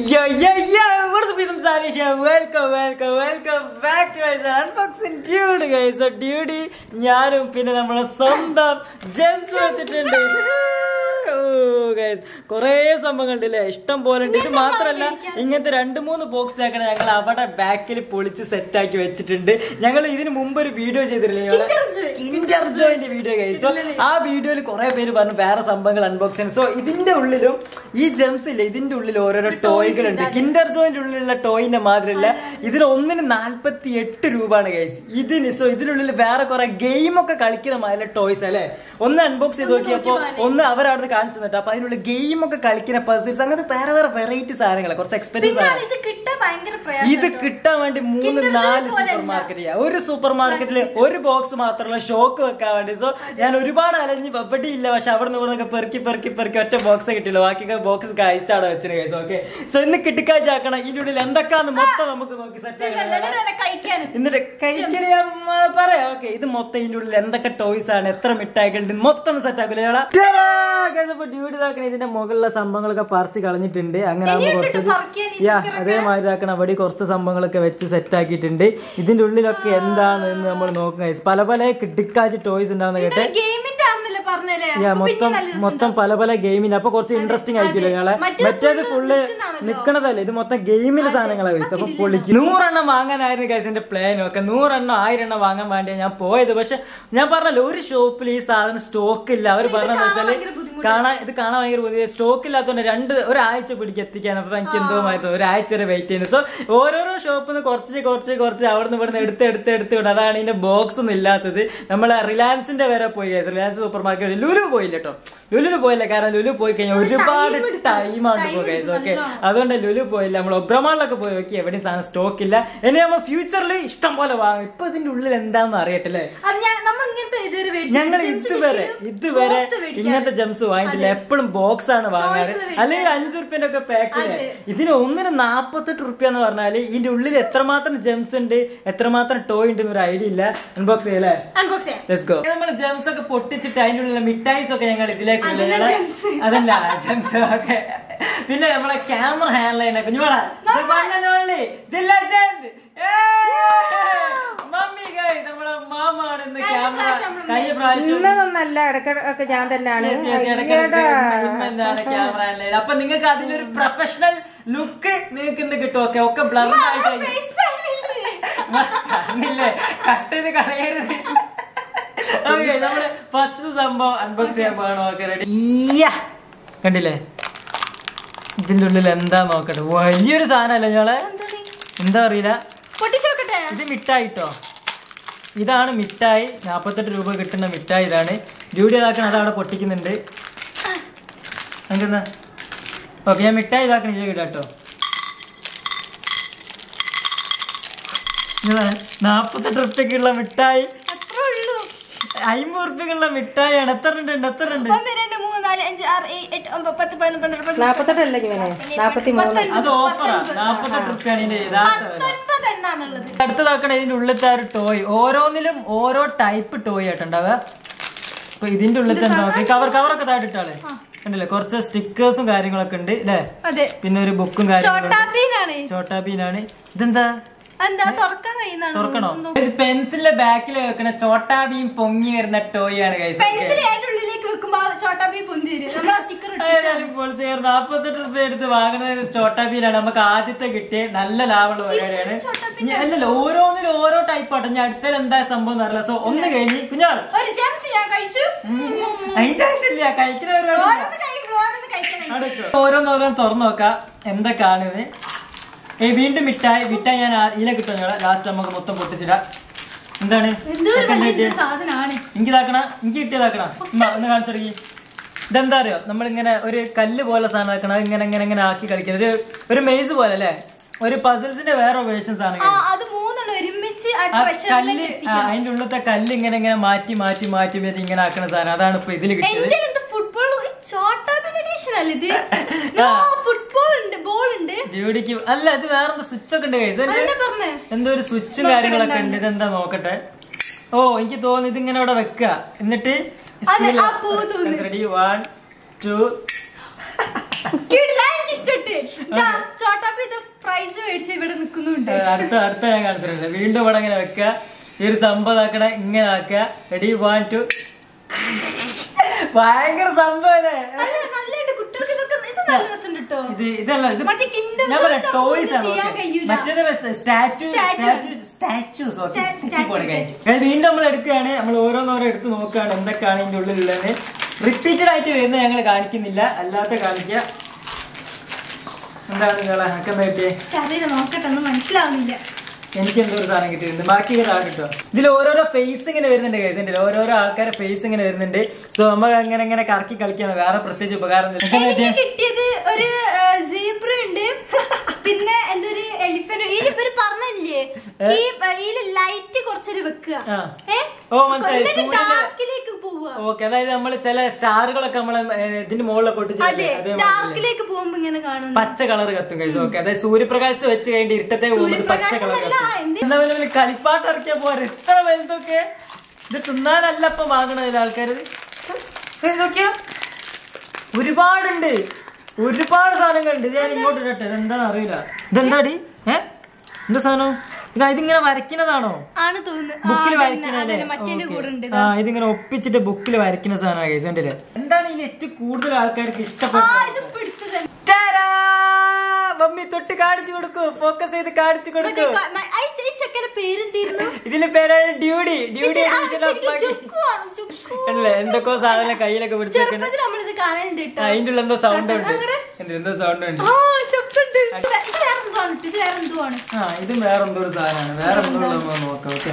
Yo, yo, yo, what's up, guys? I'm Salih here. Welcome, welcome, welcome back to my channel. Unboxing Dude, guys. So, Dude, ഞാനും പിന്നെ നമ്മളെ സ്വന്തം Gems വെച്ചിട്ടുണ്ട് കൊറേ സംഭവങ്ങളുണ്ട് അല്ലേ ഇഷ്ടം പോലെ ഉണ്ട് ഇത് മാത്രല്ല ഇങ്ങനത്തെ രണ്ട് മൂന്ന് ബോക്സ് ആക്കണ ഞങ്ങൾ അവിടെ ബാക്കിൽ പൊളിച്ച് സെറ്റ് ആക്കി വെച്ചിട്ടുണ്ട് ഞങ്ങൾ ഇതിന് മുമ്പ് ഒരു വീഡിയോ ചെയ്തിട്ടില്ലേ കിൻഡർ ജോയിന്റെ വീഡിയോ കൈസ് ആ വീഡിയോയിൽ കുറെ പേര് പറഞ്ഞു വേറെ സംഭവങ്ങൾ അൺബോക്സിങ് സോ ഇതിന്റെ ഉള്ളിലും ഈ ജെംസ് ഇല്ല ഇതിന്റെ ഉള്ളിൽ ഓരോരോ ടോയ്കൾ ഉണ്ട് കിൻഡർ ജോയിന്റെ ഉള്ളിലുള്ള ടോയിന്റെ മാതിരില്ല ഇതിന് ഒന്നിന് നാല്പത്തി എട്ട് രൂപയാണ് ഗൈസ് ഇതിന് സോ ഇതിനുള്ളിൽ വേറെ കുറെ ഗെയിം ഒക്കെ കളിക്കുന്ന മാതിരി ടോയ്സ് അല്ലേ ഒന്ന് അൺബോക്സ് ചെയ്ത് നോക്കിയപ്പോ ഒന്ന് അവരവിടുന്ന് കാണിച്ചു തന്നിട്ട് അപ്പൊ അതിനുള്ള ഗെയിം ഒക്കെ കളിക്കുന്ന പസിൽസ് അങ്ങനത്തെ വേറെ വേറെ വെറൈറ്റി സാധനങ്ങൾ കുറച്ച് എക്സ്പെൻസീവ് പിന്നെ ആണ് ഇത് കിട്ടാൻ ഭയങ്കര ഇത് പ്രയാസം കിട്ടാൻ വേണ്ടി മൂന്ന് Kinder Joy നാല് പോലെയല്ല. സൂപ്പർ മാർക്കറ്റ് ചെയ്യാം ഒരു സൂപ്പർ മാർക്കറ്റിൽ ഒരു ബോക്സ് മാത്രമുള്ള ഷോക്ക് വെക്കാൻ വേണ്ടി സോ ഞാൻ ഒരുപാട് അലഞ്ഞ് എവിടെ ഇല്ല പക്ഷെ അവിടെ നിന്ന് ഇവിടെ പെറുക്കി പെറുക്കി പെറുക്കി ഒറ്റ ബോക്സ് കിട്ടില്ല ബാക്കിയൊക്കെ ബോക്സ് കഴിച്ചാണ് വെച്ചത് കേസ് ഓക്കെ സോ ഇന്ന് കിട്ടിക്കാച്ചാക്കണം ഇതിന്റെ ഉള്ളിൽ എന്തൊക്കെയാന്ന് മൊത്തം നമുക്ക് നോക്കി സെറ്റ് ആക്കണം നല്ലതാണ് കഴിക്കാൻ എന്നിട്ട് കഴിക്കല് ഞാൻ മ, പറയാം ഓക്കെ ഇത് മൊത്തം ഇതിന്റെ ഉള്ളിൽ എന്തൊക്കെ ടോയ്സ് ആണ് എത്ര മിഠായികളുണ്ട് മൊത്തം സെറ്റ് ആക്കില്ല ഡ്യൂട്ടി ഇതാക്കണ ഇതിന്റെ മുകളിലെ സംഭവങ്ങളൊക്കെ പറിച്ച് കളഞ്ഞിട്ടുണ്ട് അങ്ങനെ ആകുമ്പോ ഇനിയുണ്ട് കുറച്ച് പറിക്കാൻ ഈ യാ sticker ഒക്കെ. അതേമാതിരി ആക്കണം അവിടെ കുറച്ച് സംഭവങ്ങളൊക്കെ വെച്ച് സെറ്റ് ആക്കിയിട്ടുണ്ട് ഇതിന്റെ ഉള്ളിലൊക്കെ എന്താണ് എന്ന് നമ്മൾ നോക്കുക guys. പല പല കിട്ടിക്കാച്ച് ടോയ്സ് ഉണ്ടാവുന്ന കേട്ടെ ഗെയിമിന്റെ ആണെന്നല്ലേ പറഞ്ഞല്ലേ യാ അപ്പൊ പിന്നെ മൊത്തം നല്ല രസം മൊത്തം പല പല ഗെയിമിന് അപ്പൊ കുറച്ച് ഇൻട്രസ്റ്റിംഗ് ആയിരിക്കില്ല ഞങ്ങളെ മറ്റേത് മറ്റേത് full ഫുള്ള് നിൽക്കുന്നതാണല്ലോ. നിക്കണതല്ലേ ഇത് മൊത്തം ഗെയിമിലെ സാധനങ്ങളാണ് കഴിച്ചത് അപ്പൊ പൊളിക്കും നൂറെണ്ണം വാങ്ങാനായിരുന്നു ഗൈസിന്റെ പ്ലാനും ഒക്കെ നൂറെണ്ണം ആയിരം എണ്ണം വാങ്ങാൻ വേണ്ടിയാണ് ഞാൻ പോയത് പക്ഷെ ഞാൻ പറഞ്ഞല്ലോ ഒരു ഷോപ്പിൽ ഈ സാധനം സ്റ്റോക്ക് ഇല്ല അവർ പറഞ്ഞതെന്ന് വെച്ചാല് ഭയങ്കര ബുദ്ധിമുട്ടാണ്. കാണാൻ ഇത് കാണാൻ ഭയങ്കര ബുദ്ധിമുട്ട് സ്റ്റോക്ക് ഇല്ലാത്തതുകൊണ്ട് രണ്ട് ഒരാഴ്ച പിടിക്ക് എത്തിക്കാൻ അപ്പൊ എനിക്ക് എന്തോ മാറി ഒരാഴ്ച വരെ വെയിറ്റ് ചെയ്യുന്നു സോ ഓരോരോ ഷോപ്പിൽ നിന്ന് കുറച്ച് കുറച്ച് കുറച്ച് അവിടുന്ന് ഇവിടുന്ന് എടുത്ത് എടുത്ത് എടുത്ത് വിടും അതാണ് ഇതിന്റെ ബോക്സ് ഒന്നും ഇല്ലാത്തത് നമ്മളെ റിലയൻസിന്റെ വരെ പോയി guys. Reliance supermarket Lulu പോയില്ല കേട്ടോ ലുലു പോയില്ല കാരണം ലുലു പോയി കഴിഞ്ഞാൽ ഒരുപാട് ടൈമാണ് Time പോയി എടുക്കും ഓക്കെ നല്ലോണം. അതുകൊണ്ട് ലുലു പോയില്ല നമ്മൾ ഒബ്രമാളിലൊക്കെ പോയി നോക്കി എവിടെയും സാധനം സ്റ്റോക്ക് ഇല്ല ഇനി നമ്മൾ ഫ്യൂച്ചറിൽ ഇഷ്ടം പോലെ വാങ്ങും ഇപ്പൊ ഇതിന്റെ ഉള്ളിൽ എന്താണെന്ന് അറിയട്ടില്ലേ അത് ഞാൻ നമ്മൾ ഇങ്ങനത്തെ ഇതുവരെ മേടിച്ചിട്ടില്ല. ഞങ്ങൾ Gems ഇതുവരെ ശരിക്കും ഇതുവരെ box മേടിക്കാറ്. ഇങ്ങനത്തെ ജംസ് വാങ്ങിയിട്ടില്ല എപ്പോഴും ബോക്സ് ആണ് വാങ്ങാറ് മേടിക്കാറ്. അല്ലെങ്കിൽ അഞ്ചു റുപ്യന്റെ ഒക്കെ പാക്കില് അതെ. ഇതിന് ഒന്നിന് നാപ്പത്തെട്ട് റുപ്യ എന്ന് പറഞ്ഞാല് ഇതിന്റെ ഉള്ളിൽ എത്രമാത്രം ജംസ് ഉണ്ട് എത്രമാത്രം ടോയ് ഉണ്ട് ഒരു ഐഡിയ ഇല്ല അൺബോക്സ് ചെയ്യല്ലേ Unbox ചെയ്യാം. ലെറ്റ്സ് ഗോ നമ്മൾ ജംസ് ഒക്കെ പൊട്ടിച്ചിട്ട് അതിന്റെ ഉള്ളിലെ മിഠായിസ് ഒക്കെ ഞങ്ങൾ ഇതിലേക്ക് ഇടും. അതല്ല ഞങ്ങള് gems. അതല്ല ജംസ് ഒക്കെ പിന്നെ നമ്മളെ ക്യാമറ ഹാൻഡിൽ ചെയ്യണ കുഞ്ഞുമോളെ മമ്മി ഗൈ നമ്മളെ മാമാണ് ഇന്ന് ക്യാമറ പ്രാവശ്യം നമ്മള് കഴിഞ്ഞ പ്രാവശ്യം ഇന്നതൊന്നല്ല ഇടയ്ക്കൊക്കെ ഞാൻ തന്നെയാണ് Yes, yes, ഇടയ്ക്കിടയ്ക്ക് ഇമ്മെന്താണ് ക്യാമറ ഹാൻഡിൽ ചെയ്യണത്. അപ്പൊ നിങ്ങൾക്ക് അതിനൊരു പ്രൊഫഷണൽ ലുക്ക് നിങ്ങൾക്ക് ഇന്ന് കിട്ടും ഓക്കെ ഒക്കെ ബ്ലർ ആയിട്ട് Face ആയില്ലേ? പറഞ്ഞില്ലേ കട്ട് ചെയ്ത് കളയരുത് ഓക്കെ നമ്മള് ഫസ്റ്റ് സംഭവം അൺബോക്സ് ചെയ്യാൻ പോകണം ഓക്കെ റെഡി കണ്ടില്ലേ ഇതിന്റെ ഉള്ളിൽ എന്താ നോക്കട്ടെ വലിയൊരു സാധനല്ലേ ഞങ്ങളെ എന്താണ്? എന്താ അറിയില്ല പൊട്ടിച്ച് നോക്കട്ടെ ഇത് മിഠായി ട്ടോ ഇതാണ് മിഠായി നാപ്പത്തെട്ട് രൂപ കിട്ടുന്ന മിഠായി ഇതാണ് ഡ്യൂട്ടി ഇതാക്കണം അത് അവിടെ പൊട്ടിക്കുന്നുണ്ട് എന്താ ഓക്കെ ഞാൻ മിഠായി ഇതാക്കണം ഇതിലേക്ക് ഇടാം കേട്ടോ നാപ്പത്തെട്ട് റുപ്യക്കുള്ള മിഠായി അത്രേ ഉള്ളൂ അമ്പത് റുപ്യക്കുള്ള മിഠായിയാണ് എത്ര ഉണ്ട് എത്ര ഉണ്ട് ഒന്ന് രണ്ട് മൂന്ന് നാല് അഞ്ച് ആറ് ഏഴ് എട്ട് ഒമ്പത് പത്ത് പതിനൊന്ന് പന്ത്രണ്ട് പതിമൂന്ന് നാപ്പത്തെട്ടല്ലേ ഇങ്ങനെ നാപ്പത്തി മൂന്ന് അത് ഓഫറാ നാപ്പത്തെട്ട് റുപ്യാണ് ഇതിന്റെ യഥാർത്ഥ വില പത്തൊൻപത് എണ്ണാന്നുള്ളത് അടുത്തതാക്കണ ഇതിന്റെ ഉള്ളിലത്തെ ആ ഒരു ടോയ് ഓരോന്നിലും ഓരോ ടൈപ്പ് ടോയ് ആയിട്ടുണ്ടാവുക അപ്പൊ ഇതിന്റെ ഉള്ളിലത്തെ നോക്കി കവർ കവറൊക്കെ താഴെട്ടാളെ കണ്ടില്ലേ കുറച്ച് സ്റ്റിക്കേഴ്സും കാര്യങ്ങളൊക്കെ ഉണ്ട് അല്ലേ അതെ പിന്നെ ഒരു ബുക്കും കാര്യങ്ങളും ചോട്ടാപ്പീനാണ് ചോട്ടാബീനാണ് ഇതെന്താ എന്താ തുറക്കാൻ കഴിയുന്നതാണ് തുറക്കണോ പെൻസിലിന്റെ ബാക്കിൽ വെക്കണ ചോട്ടാബീൻ പൊങ്ങി വരുന്ന ടോയ് ആണ് കൈസ് പെൻസിൽ അതിന്റെ ഉള്ളിലേക്ക് വെക്കുമ്പോ ആ ചോട്ടാപ്പി പൊന്തി വരും നമ്മൾ ആ സ്റ്റിക്കർ ഇപ്പോൾ ചേർന്ന് നാപ്പത്തെട്ട് റുപ്യ എടുത്ത് വാങ്ങുന്നത് ചോട്ടാബീനാണ് നമുക്ക് ആദ്യത്തെ കിട്ടിയ നല്ല ലാഭമുള്ള പരിപാടിയാണ് ഇനി അല്ലല്ല ഓരോന്നിലും ഓരോ ടൈപ്പ് ആട്ടോ ഞാൻ അടുത്തതിൽ എന്താ സംഭവം എന്നറിയില്ല സോ ഒന്ന് കഴിഞ്ഞ് കുഞ്ഞാൾ ഒരു ജംസ് ഞാൻ കഴിച്ചു അതിന്റെ ആവശ്യമില്ല കഴിക്കുന്ന പരിപാടി ഓരോന്ന് കഴിക്കണം ഓരോന്ന് കഴിക്കണം ഓരോന്നോരോന്ന് തുറന്നു നോക്കാം എന്തൊക്കെയാണ് ഇത് ഏ വീണ്ടും മിഠായി മിഠായി ഞാൻ ആ- ഇതിലെ കിട്ടും ലാസ്റ്റ് നമുക്ക് മൊത്തം പൊട്ടിച്ചിടാം എന്താണ് എന്തൊരു Second വലിയ ആയിട്ട്. സാധനമാണ് എനിക്ക് ഇതാക്കണ എനിക്ക് കിട്ടിയതാക്കണ ഉമ്മ ഒന്ന് കാണിച്ചു തുടങ്ങി ഇതെന്താ അറിയോ നമ്മളിങ്ങനെ ഒരു കല്ല് പോലെ സാധനം ആക്കണം അത് ഇങ്ങനെ ഇങ്ങനെ ഇങ്ങനെ ആക്കി കളിക്കുന്നത് ഒരു ഒരു മെയ്സ് പോലെ അല്ലേ ഒരു പസിൽസിന്റെ വേറെ വേർഷൻസ് ആണ് ആ അത് മൂന്നെണ്ണം ഒരുമിച്ച് ആ ആ ട്രഷറിലേക്ക് കല്ല് ആ, എത്തിക്കണം അതിന്റെ ഉള്ളിലത്തെ കല്ല് ഇങ്ങനെ ഇങ്ങനെ മാറ്റി മാറ്റി മാറ്റി മാറ്റി ഇങ്ങനെ ആക്കണ സാധനം അതാണ് ഇപ്പൊ ഇതിൽ കിട്ടിയത് എന്റെ എന്ത് ഫുട്ബോൾ ചോട്ടാപ്പിന്റെ എഡിഷൻ അല്ലേ ഇത് ഫുട്ബോൾ ഉണ്ട് ബോൾ ഉണ്ട് ഡ്യൂഡിക്ക് അല്ല ഇത് വേറെ സ്വിച്ച് ഒക്കെ ഉണ്ട് കൈസ് അതന്നെ പറഞ്ഞേ എന്തോ ഒരു സ്വിച്ചും കാര്യങ്ങളൊക്കെ ഉണ്ട് ഇതെന്താ നോക്കട്ടെ ഓ എനിക്ക് തോന്നുന്നു ഇതിങ്ങനെ അവിടെ വെക്കുക എന്നിട്ട് അതെ, ആ പൂ തോന്നുന്നു. റെഡി വൺ ടു കിടില, എനിക്ക് ഇഷ്ടപ്പെട്ടു ഉണ്ട് ഇതാ ചോട്ടാപ്പി ഇത് പ്രൈസ് മേടിച്ച് ഇവിടെ നിക്കുന്നുണ്ട് ഏ, അടുത്ത അടുത്ത ഞാൻ കാണിച്ചിട്ടുണ്ട് വീണ്ടും ഇവിടെ ഇങ്ങനെ വെക്കുക ഈ ഒരു സംഭവം ആക്കണ ഇങ്ങനെ ആക്കുക റെഡി വൺ ടു ഭയങ്കര സംഭവം അല്ലേ അല്ല, നല്ലതുണ്ട് കുട്ടികൾക്ക് ഇതൊക്കെ ഇത് നല്ല രസം കേട്ടോ ഇത് ഇതല്ല ഇത് മറ്റേ Kinder ഞാൻ പറയാം Joy ടോയ്സ് ആണ് ഒന്നും ചെയ്യാൻ okay. കഴിയൂല. മറ്റേത് statue Statue. Statues Stat- statue. വീണ്ടും നമ്മൾ എടുക്കുകയാണ് നമ്മൾ ഓരോന്നോരോ എടുത്ത് നോക്കുകയാണ് എന്തൊക്കെയാണ് ഇതിന്റെ ഉള്ളിലുള്ളത് റിപ്പീറ്റഡ് ആയിട്ട് വരുന്ന ഞങ്ങൾ കാണിക്കുന്നില്ല അല്ലാത്ത കാണിക്കുക എന്താണ് നിങ്ങളെ ഹക്കെന്താ കിട്ടിയേ അറിയില്ല നോക്കട്ടെ ഒന്നും മനസ്സിലാവുന്നില്ല എനിക്ക് എന്തോ ഒരു സാധനം കിട്ടിയിട്ടുണ്ട് ബാക്കി ഇങ്ങനെ കിട്ടോ ഇതിൽ ഓരോരോ ഫേസ് ഇങ്ങനെ വരുന്നുണ്ട് കേസിന്റെ ഓരോരോ ആൾക്കാരെ ഫേസ് ഇങ്ങനെ വരുന്നുണ്ട് സോ നമ്മൾ അങ്ങനെ ഇങ്ങനെ കറക്കി കളിക്കാൻ വേറെ പ്രത്യേകിച്ച് ഉപകാരം ഒന്നും ഇല്ല. എന്താ എനിക്ക് കിട്ടിയേ? കിട്ടിയത് ഒരു സീബ്ര ഉണ്ട് പിന്നെ എന്തൊരു എലിഫന്റ് ഇതിൽ ഇവര് പറഞ്ഞില്ലേ ഈ ഇതില് ലൈറ്റ് കുറച്ചൊരു വെക്കുക ആ. ഏ? ഓ, മനസ്സിലായി. എന്നിട്ട് സൂര്യന്റെ- ഡാർക്കിലേക്ക് പോവുക ഓക്കെ അതായത് നമ്മൾ ചില സ്റ്റാറുകളൊക്കെ നമ്മളെ ഏ, ഇതിന്റെ മുകളിലൊക്കെ ഒട്ടിച്ച് അതെ ഡാർക്കിലേക്ക് പോകുമ്പോ ഇങ്ങനെ കാണുന്നു പച്ച കളർ കത്തും കഴിച്ചു ഓക്കെ അതായത് സൂര്യപ്രകാശത്ത് വെച്ച് കഴിഞ്ഞിട്ട് ഇരുട്ടത്തെ പോകുന്നത് പച്ച സൂര്യപ്രകാശം കളർ അല്ല, കത്തും എന്ത്? എന്താ പറയുക കളിപ്പാട്ട് ഇറക്കിയാ പോരെ ഇത്ര വലുതൊക്കെ ഇത് തിന്നാനല്ല ഇപ്പൊ വാങ്ങണതില്ല ആൾക്കാർ ഇതൊക്കെയാ ഒരുപാടുണ്ട് ഒരുപാട് സാധനങ്ങളുണ്ട് ഇത് ഞാൻ ഇങ്ങോട്ട് ഇടട്ടെ ഇതെന്താന്ന് അറിയില്ല ഇതെന്താടി ഏ എന്താ സാധനം ഇതാ ഇതിങ്ങനെ വരയ്ക്കുന്നതാണോ ആണ് തോന്നുന്നു ആ, ബുക്കിൽ അതന്നെ, വരയ്ക്കണല്ലേ അതന്നെ, മറ്റേന്റെ കൂടെ ഉണ്ട് ആ ഇതിങ്ങനെ ഒപ്പിച്ചിട്ട് ബുക്കിൽ വരയ്ക്കുന്ന സാധനമാണ് കേസ് കണ്ടില്ലേ എന്താണ് ഇതിൽ ഏറ്റവും കൂടുതൽ ആൾക്കാർക്ക് ആ ഇഷ്ടപ്പെടുന്നത് ഇത് പിടുത്തത് ടാരാ! മമ്മി തൊട്ട് കാണിച്ചു കൊടുക്കൂ ഫോക്കസ് ചെയ്ത് കാണിച്ചു കൊടുക്കൂ ഈ ചെക്കന്റെ പേരെന്തായിരുന്നു ഇതിന്റെ പേരാണ് ഡ്യൂഡി ഡ്യൂഡി ആ, edition of ശരിക്കും Maggi. ജുക്കു ആണ്, ജുക്കു. അല്ലേ എന്തൊക്കെയോ സാധനം കയ്യിലൊക്കെ പിടിച്ചേക്കണ ചെറുപ്പത്തിൽ നമ്മളിത് കാണലുണ്ട് കേട്ടോ അതിന്റെ ഉള്ള എന്തോ സൗണ്ട് ഉണ്ട് അങ്ങനെ? എന്ത് എന്തോ സൗണ്ട് ഉണ്ട് ആ ശബ്ദമുണ്ട് ഇത് വേറെ എന്തോ ആണ് ഇത് വേറെ എന്തോ ആണ് ആ ഇതും വേറെ എന്തോ ഒരു സാധനമാണ് വേറെ എന്തോ ഉള്ളത് നമുക്ക് നോക്കാം ഓക്കെ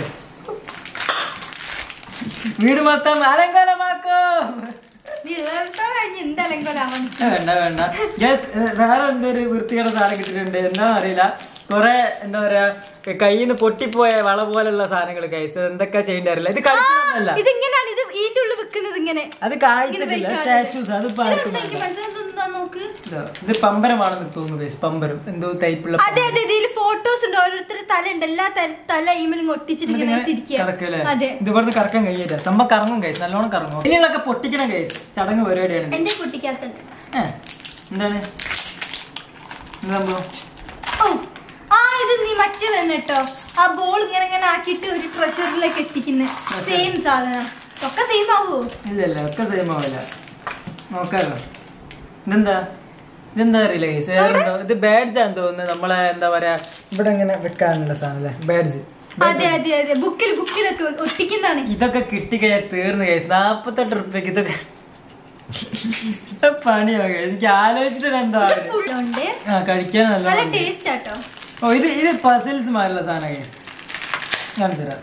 വീട് മൊത്തം അലങ്കോലമാക്കോ നീ വേറെ കഴിഞ്ഞ് എന്തായാലും വേണ്ട വേണ്ട യെസ് വേറെ എന്തോ ഒരു വൃത്തികേട സാധനം കിട്ടിയിട്ടുണ്ട് എന്താണെന്ന് അറിയില്ല കുറെ എന്താ പറയാ കയ്യിൽ നിന്ന് പൊട്ടിപ്പോയ വള പോലുള്ള സാധനങ്ങൾ കൈസ് എന്തൊക്കെ ചെയ്യേണ്ടി അറിയില്ല ഇത് കളിക്കുന്നതല്ല ഇതിങ്ങനെയാണ് ഇത് ഇതിന്റെ ഉള്ളിൽ വെക്കുന്നത് ഇങ്ങനെ അത് കാഴ്ചക്കില്ല സ്റ്റാച്യൂസ് അത് ഇപ്പൊ ആർക്കും ഇതെന്താ എനിക്ക് വേണ്ട. മനസ്സിലാകുന്ന നോക്ക് ഇതാ, ഇത് പമ്പരമാണെന്ന് തോന്നുന്നു guys. പമ്പരം എന്തോ ടൈപ്പുള്ള അതെ അതെ ഇതിൽ ഫോട്ടോസ് ഉണ്ട് ഓരോരുത്തരുടെ തല ഉണ്ട് എല്ലാ തല- തല ഈമലും ഒട്ടിച്ചിട്ട് ഇങ്ങനെ തിരിക്കുക കറക്കല്ലേ അതെ ഇത് ഇവിടുന്ന് കറക്കാൻ കഴിയില്ല സംഭവം കറങ്ങും കൈസ് നല്ലോണം കറങ്ങും ഇനിയുള്ളൊക്കെ പൊട്ടിക്കണം കൈസ് ചടങ്ങ് പരിപാടിയാണ് എന്റെ കുട്ടിക്കകത്തുണ്ട് ഏ, എന്താണ് എന്ത് സംഭവം ഓ ആ ഇത് നീ മറ്റേ തന്നെ കേട്ടോ ആ ബോൾ ഇങ്ങനെ ഇങ്ങനെ ആക്കിയിട്ട് ഒരു ട്രഷറിലേക്ക് എത്തിക്കുന്ന സെയിം സാധനം ഒക്കെ സെയിം ആവോ ഇല്ല ഇല്ല ഒക്കെ സെയിം ആവില്ല നോക്കാലോ ഇതെന്താ ഇതെന്താ അറിയില്ല guys. വേറെന്തോ ഇത് ബാഡ്ജ് ആണെന്ന് തോന്നുന്നത് നമ്മളെ എന്താ പറയാ ഇവിടെ ഇങ്ങനെ വെക്കാനുള്ള സാധനം അല്ലേ ബാഡ്ജ് അതെ അതെ അതെ ബുക്കിൽ ബുക്കിലൊക്കെ ഒട്ടിക്കുന്നതാണ് ഇതൊക്കെ കിട്ടിക്കഴിഞ്ഞാൽ തീർന്നു കഴിച്ചു നാപ്പത്തെട്ട് റുപ്യക്ക് ഇതൊക്കെ പണിയാ guys. എനിക്ക് ആലോചിച്ചിട്ട് എന്താ ഫുൾ ഉണ്ട് ആ കഴിക്കാൻ നല്ല നല്ല ടേസ്റ്റ് ആട്ടോ ഓ ഇത് ഇത് പസിൽസ് മാറുള്ള സാധനം കേസ് കാണിച്ചു തരാം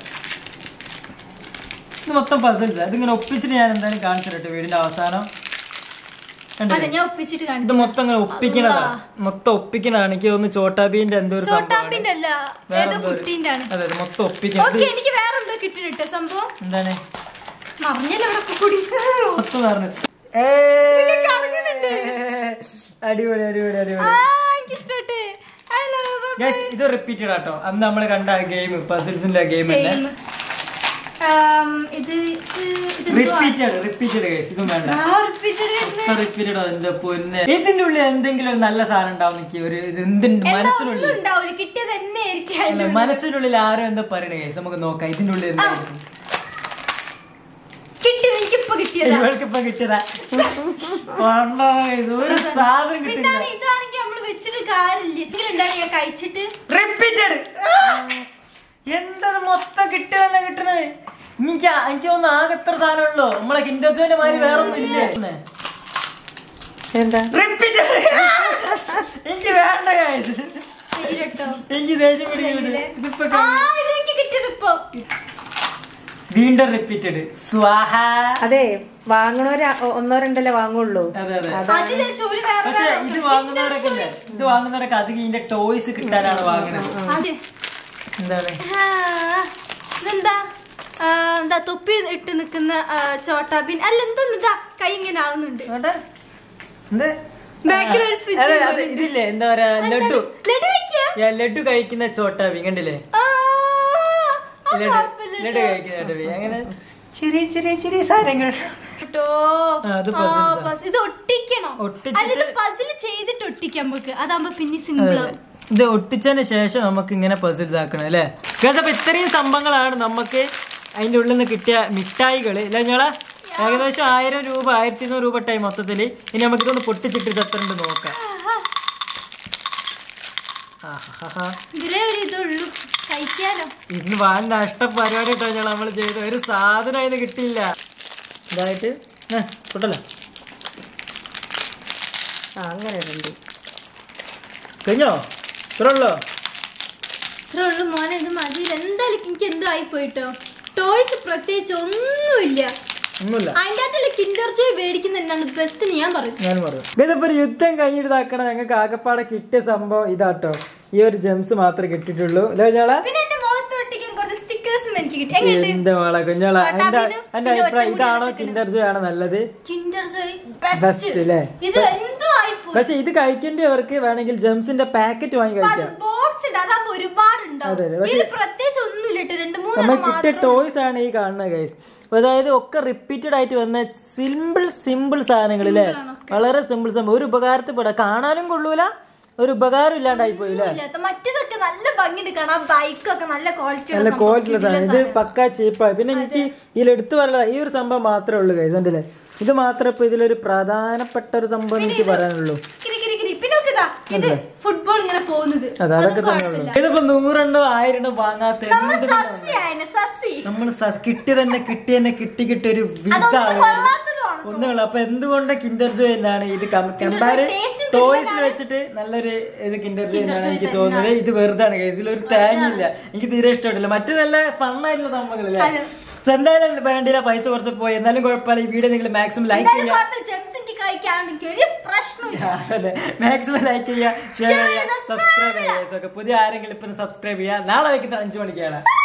ഇത് മൊത്തം പസിൽസ് ഇതിങ്ങനെ ഒപ്പിച്ചിട്ട് ഞാൻ എന്തായാലും കാണിച്ചു തരട്ടെ വീടിന്റെ അവസാനം കണ്ടില്ലേ? അതെ ഞാൻ ഒപ്പിച്ചിട്ട് ഇത് കണ്ടു മൊത്തം ഇങ്ങനെ ഒപ്പിക്കണതാ മൊത്തം ഒപ്പിക്കണതാണ് എനിക്ക് തോന്നുന്നു ചോട്ടാബീന്റെ എന്തോ ഒരു സംഭവമാണ് ചോട്ടാപ്പിന്റെ അല്ല വേറെ ഏതോ എന്തോ ഒരു- കുട്ടീന്റെ ആണ് അതെ അതെ മൊത്തം ഒപ്പിക്കണം ഓക്കെ എനിക്ക് വേറെ എന്തോ കിട്ടിട്ടോ സംഭവം എന്താണ് മറിഞ്ഞല്ലോ ഇവിടെ കൂടി മൊത്തം പറഞ്ഞു അടിപൊളി അടിപൊളി ആ അടിപൊളി എനിക്ക് ഇഷ്ടപ്പെട്ടു ഹലോ Guys, ഇത് റിപ്പീറ്റഡ് ആട്ടോ അന്ന് നമ്മൾ കണ്ട ഗെയിം പസിൽസിന്റെ ഗെയിം തന്നെ ഇത് ഇത് ഇത് റിപ്പീറ്റഡ് റിപ്പീറ്റഡ് ഗൈസ് ഇതും വേണ്ട റിപ്പീറ്റഡ് അതിന്റെ പൊന്നെ ഇതിന്റെ ഉള്ളിൽ എന്തെങ്കിലും ഒരു നല്ല സാധനം ഉണ്ടാവും എനിക്ക് ഒരു ഇത് എന്തിന്റെ മനസ്സിനുള്ളിൽ ഒന്നും ഉണ്ടാവില്ല കിട്ടിയത് തന്നെ ആയിരിക്കും അല്ല, മനസ്സിനുള്ളിൽ ആരും എന്താ പറയണേ ഗൈസ് നമുക്ക് നോക്കാം ഇതിന്റെ ഉള്ളിൽ എന്തായിരിക്കും കിട്ടിയത് എനിക്കിപ്പോ കിട്ടിയതാ ഇവൾക്ക് ഇപ്പൊ കിട്ടിയതാ പണ്ടാ guys, ഒരു സാധനം കിട്ടില്ല പിന്നാണ് ഇതാണെങ്കിൽ നമ്മള് വെച്ചിട്ട് കാര്യമില്ല ഇങ്ങനെ എന്താണ് ഞാൻ കഴിച്ചിട്ട് റിപ്പീറ്റഡ് എന്തത് മൊത്തം കിട്ടിയതന്നെ കിട്ടണത് എനിക്ക് ആ- എനിക്ക് തോന്നുന്നു ആകെ എത്ര സാധനമുള്ളൂ നമ്മളെ കിൻഡർജോന്റെ മാതിരി വേറെ ഒന്നും ഇല്ലേ എന്താ റിപ്പീറ്റഡ് എനിക്ക് വേണ്ട guys. ശരി കേട്ടോ എനിക്ക് ദേഷ്യം പിടിക്കുന്നുണ്ട് ഇതിപ്പോ ആ ഇത് എനിക്ക് കിട്ടിയത് ഇപ്പൊ വീണ്ടും റിപ്പീറ്റഡ് സ്വാഹ അതെ വാങ്ങണവര് ഒ- ഒന്നോ രണ്ടല്ലേ വാങ്ങുള്ളൂ അതെ അതെ അതില് ചോര് വേറെ പക്ഷെ വേറെ ഇത് വാങ്ങുന്നവരൊക്കെ ഇല്ലേ ഇത് വാങ്ങുന്നവരൊക്കെ അധികം ഇതിന്റെ ടോയ്സ് കിട്ടാനാണ് വാങ്ങുന്നത് അതെ എന്താണ് ആ, ഇതെന്താ ആ, എന്താ തൊപ്പി ഇട്ട് നിക്കുന്ന ചോട്ടാബിൻ അല്ല എന്തോന്ന് ഇതാ കൈ ഇങ്ങനെ ആവുന്നുണ്ട് അവിടെ? എന്ത്? Back ൽ ഒരു switch അതെ, പോലെ അതെ, ഇതില്ലേ എന്താ പറയാ ലഡു ലഡു വെക്കുക ഞാൻ ലഡു കഴിക്കുന്ന ചോട്ടാബി കണ്ടില്ലേ ആ, ആ ലഡു കുഴപ്പമില്ല ലഡു കഴിക്കുന്ന ചോട്ടാബി അങ്ങനെ ചെറിയ ചെറിയ ചെറിയ സാധനങ്ങൾ കേട്ടോ ആ, അത് ആ, puzzles ആ. puzzle. ഇത് ഒട്ടിക്കണോ ഒട്ടിച്ചിട്ട് അല്ല പസിൽ ചെയ്തിട്ട് ഒട്ടിക്കാം നമുക്ക് അതാകുമ്പോ പിന്നെ സിമ്പിൾ ആവും ഇത് ഒട്ടിച്ചതിന് ശേഷം നമുക്ക് ഇങ്ങനെ പസിൽസ് ആക്കണം അല്ലേ ഗൈസ് അപ്പൊ ഇത്രയും സംഭവങ്ങളാണ് നമുക്ക് അതിന്റെ ഉള്ളിൽ നിന്ന് കിട്ടിയ മിഠായികള് ഇല്ല ഞങ്ങളെ ഏകദേശം ആയിരം രൂപ ആയിരത്തി ഇരുന്നൂറ് രൂപ ടൈം മൊത്തത്തില് ഇനി നമുക്ക് ഇതൊന്ന് പൊട്ടിച്ചിട്ട് ഇത് എത്ര ഉണ്ട് നോക്കാം ആഹാഹാ. ഇതിലേ ഒരു ഇതുള്ളൂ കഴിക്കാലോ ഇന്ന് വാൻ നഷ്ട പരിപാടി കേട്ടോ ഞങ്ങൾ നമ്മൾ ചെയ്ത ഒരു സാധനം അതിന് കിട്ടിയില്ല ഇതായിട്ട് ഏ, പൊട്ടല്ലോ ആ അങ്ങനെ ഉണ്ട് കഴിഞ്ഞോ ഇത്ര ഉള്ളോ ഇത്രേ ഉള്ളൂ മോനെ ഇത് മതി ഇത് എന്തായാലും എനിക്ക് എന്തോ ആയി പോയിട്ടോ ടോയ്സ് പ്രത്യേകിച്ച് ഒന്നുമില്ല ഒന്നുമില്ല അതിന്റെ അകത്തുള്ള കിൻഡർ ജോയ് മേടിക്കുന്ന എന്താണ് ബെസ്റ്റ് ഞാൻ പറയും ഞാൻ പറയും ഇതിപ്പോ ഒരു യുദ്ധം കഴിഞ്ഞിട്ട് ഇതാക്കണം ഞങ്ങൾക്ക് ആകപ്പാടെ കിട്ടിയ സംഭവം ഇതാട്ടോ ഈ ഒരു ജെംസ് മാത്രമേ കിട്ടിയിട്ടുള്ളൂ അല്ലേ കുഞ്ഞാളെ പിന്നെ എന്റെ മുഖത്ത് ഒട്ടിക്കാൻ കുറച്ച് സ്റ്റിക്കേഴ്സും എനിക്ക് കിട്ടി എങ്ങനെയുണ്ട് എന്റെ മോളെ കുഞ്ഞാളെ എന്റെ ചോട്ടാബിനും എന്റെ പിന്നെ അഭിപ്രായം ഒറ്റമുടി ഇതാണോ വെച്ചേക്കണ. കിൻഡർ ജോയ് ആണ് നല്ലത് കിൻഡർ ജോയ് ബെസ്റ്റ് ബെസ്റ്റ് അല്ലേ ഇത് എന്തോ ആയിപ്പോയി പക്ഷെ ഇത് കഴിക്കേണ്ടവർക്ക് വേണമെങ്കിൽ ജെംസിന്റെ പാക്കറ്റ് വാങ്ങി കഴിക്കാം ബോക്സ് ഉണ്ട് അതാകുമ്പോ ഒരുപാടുണ്ടാവും അതെ, അതെ. പക്ഷെ- ഇതിൽ പ്രത്യേകിച്ച് ഒന്നുമില്ല കേട്ടോ രണ്ട് നമ്മൾ മൂന്നെണ്ണം കിട്ടിയ മാത്രം ടോയ്സ് ആണ് ഈ കാണുന്നത് ഗൈസ് അതായത് ഒക്കെ റിപ്പീറ്റഡ് ആയിട്ട് വന്ന സിമ്പിൾ സിമ്പിൾ സാധനങ്ങൾ അല്ലേ വളരെ സിമ്പിൾ സംഭവം ഒരു ഉപകാരത്തിൽ പെടാം കാണാനും കൊള്ളൂല ഒരു ഉപകാരം ഇല്ലാണ്ടായി പോയി അല്ലേ ഇല്ലാത്ത മറ്റേതൊക്കെ നല്ല ഭംഗിയുണ്ട് കാണാൻ ബൈക്കൊക്കെ നല്ല ക്വാളിറ്റി നല്ല ക്വാളിറ്റി സാധനം ഇത് പക്ക ചീപ്പായി പിന്നെ എനിക്ക് ഇതിൽ എടുത്തു പറയുന്നത് ഈ ഒരു സംഭവം മാത്രമേ ഉള്ളൂ ഗൈസ് ഉണ്ടല്ലേ ഇത് മാത്രമേ ഇപ്പൊ ഇതിലൊരു പ്രധാനപ്പെട്ട ഒരു സംഭവം എനിക്ക് പറയാനുള്ളൂ കിരി കിരി കിരി പിന്നെ നോക്ക് ഇതാ ഇത് ഫുട്ബോൾ ഇങ്ങനെ പോകുന്നത് അത് അതൊക്കെ തന്നെ ഉള്ളൂ ഇതിപ്പോ നൂറെണ്ണോ ആയിരണ്ടോ വാങ്ങാത്ത നമ്മൾ സസ്യാണ് സസി നമ്മൾ കിട്ടി തന്നെ കിട്ടി തന്നെ കിട്ടി കിട്ടി ഒരു അതൊന്നും വിധാണ് കൊള്ളാത്തതാണ് ഒന്നുമില്ല അപ്പൊ എന്തുകൊണ്ട് കിൻഡർ ജോയ് എന്നാണ് ഇത് കമ്പയർ taste ഉം ടോയ്സിൽ വെച്ചിട്ട് നല്ലൊരു ഇത് കിൻഡർ ജോയ് എന്നാണ് എനിക്ക് തോന്നുന്നത് ഇത് വെറുതാണ് കേസിൽ ഒരു തേങ്ങയില്ല എനിക്ക് തീരെ ഇഷ്ടപ്പെട്ടില്ല മറ്റു നല്ല ഫണ്ണായിട്ടുള്ള സംഭവങ്ങളില്ലേ അതെ. സോ എന്തായാലും വേണ്ടില്ല പൈസ കുറച്ച് പോയി എന്നാലും കുഴപ്പമില്ല ഈ വീഡിയോ നിങ്ങൾ മാക്സിമം ലൈക്ക് എന്തായാലും ചെയ്യുക കുഴപ്പമില്ല ജെംസിന്റെ കഴിക്കാണെങ്കിൽ ഒരു പ്രശ്നമില്ല അതെ മാക്സിമം ലൈക്ക് ചെയ്യുക ഷെയർ Share ചെയ്യുക ചെയ്യുക, സബ്സ്ക്രൈബ് ചെയ്യുക So, ഒക്കെ പുതിയ ആരെങ്കിലും ഇപ്പൊ സബ്സ്ക്രൈബ് ചെയ്യുക നാളെ വൈകുന്നേരം അഞ്ചു മണിക്കാണ്